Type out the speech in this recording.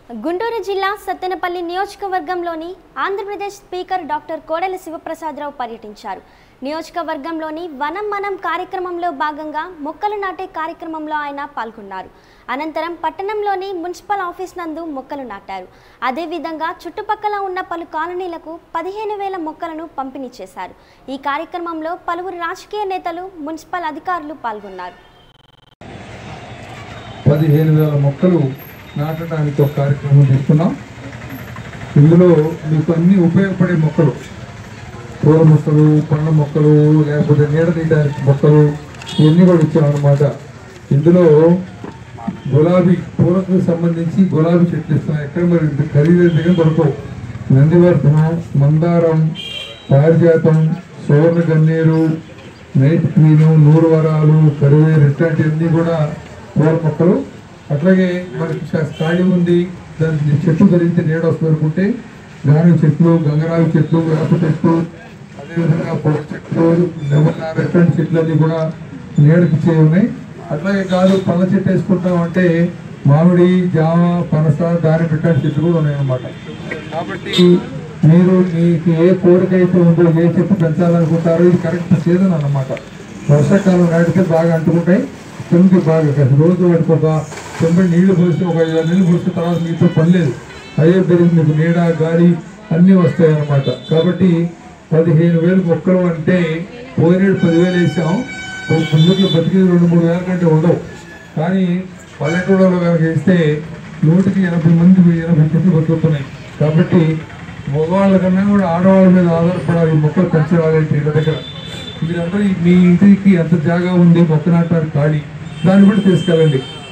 గుంటూరు జిల్లా సత్తెనపల్లి నియోజకవర్గంలోని Andhra Pradesh speaker doctor Kodela Sivaprasada Rao పర్యటించారు నియోజకవర్గంలోని వనం మనం కార్యక్రమంలో భాగంగా మొక్కలు నాటే కార్యక్రమంలో ఆయన పాల్గొన్నారు అనంతరం పట్టణంలోని మున్సిపల్ ఆఫీస్ నందు మొక్కలు నాటారు అదేవిధంగా చుట్టుపక్కల ఉన్న పలు కాలనీలకు పదిహేను వేల మొక్కలను పంపిణీ చేశారు ఈ కార్యక్రమంలో పలువురు రాజకీయ నేతలు మున్సిపల్ అధికారులు పాల్గొన్నారు పదిహేను వేల మొక్కలు నాటడానికి ఒక కార్యక్రమం తీసుకున్నాం ఇందులో మీకు అన్ని ఉపయోగపడే మొక్కలు పూల మొక్కలు పండ్ల మొక్కలు లేకపోతే నీడ తీయడానికి మొక్కలు ఇవన్నీ కూడా ఇచ్చామన్నమాట ఇందులో గులాబీ పూలకు సంబంధించి గులాబీ చెట్లు ఇస్తాం ఎక్కడ మరి ఇంత ఖరీదైన దగ్గర దొరకవు నందివర్ధనం మందారం పారిజాతం సువర్ణ గన్నేరు నైట్ క్వీను నూరు వరాలు కరివేరు ఇట్లాంటివన్నీ కూడా పూల మొక్కలు అట్లాగే మనకి కాస్త ఖాళీ ఉంది దానికి చెట్టు ధరించి నీడ వస్తుంది అనుకుంటే గాని చెట్లు గంగరావి చెట్లు వేప చెట్లు అదేవిధంగా పొగ చెట్లు నెమలినార ఇట్లాంటి చెట్లన్నీ కూడా నీడకిచ్చే ఉన్నాయి అట్లాగే కాదు పళ్ళ చెట్టు వేసుకుంటాం అంటే మామిడి జామ పనస దాని ఇట్లాంటి చెట్లు కూడా ఉన్నాయన్నమాట కాబట్టి మీరు మీకు ఏ కోరిక అయితే ఉందో ఏ చెట్టు పెంచాలనుకుంటారో ఇది కరెక్ట్ సీజన్ అన్నమాట వర్షాకాలం నాటితే బాగా అంటుకుంటాయి చెంబుకి బాగా కాస్త రోజు వాటికి ఒక చెంబడి నీళ్లు పోసి ఒక ఐదు ఆరు నీళ్లు పోసిన తర్వాత మీతో పని లేదు అదే పెరిగి మీకు నీడ గాలి అన్నీ వస్తాయి అన్నమాట కాబట్టి పదిహేను వేలు మొక్కలు అంటే పోయినేడు పదివేలు వేసాం ముందుకు బతికేది రెండు మూడు వేల కంటే ఉండవు కానీ పల్లెటూళ్ళలో కనుక వేస్తే నూటికి ఎనభై మంది ఎనభై చెట్లు బతుకుతున్నాయి కాబట్టి మగవాళ్ళ కన్నా కూడా ఆడవాళ్ళ మీద ఆధారపడాలి ఈ మొక్కలు పెంచాలంటే ఇళ్ళ దగ్గర మీరందరూ మీ ఇంటికి ఎంత జాగా ఉంది మొక్క నాటడానికి ఖాళీ దాన్ని బట్టి తీసుకెళ్ళండి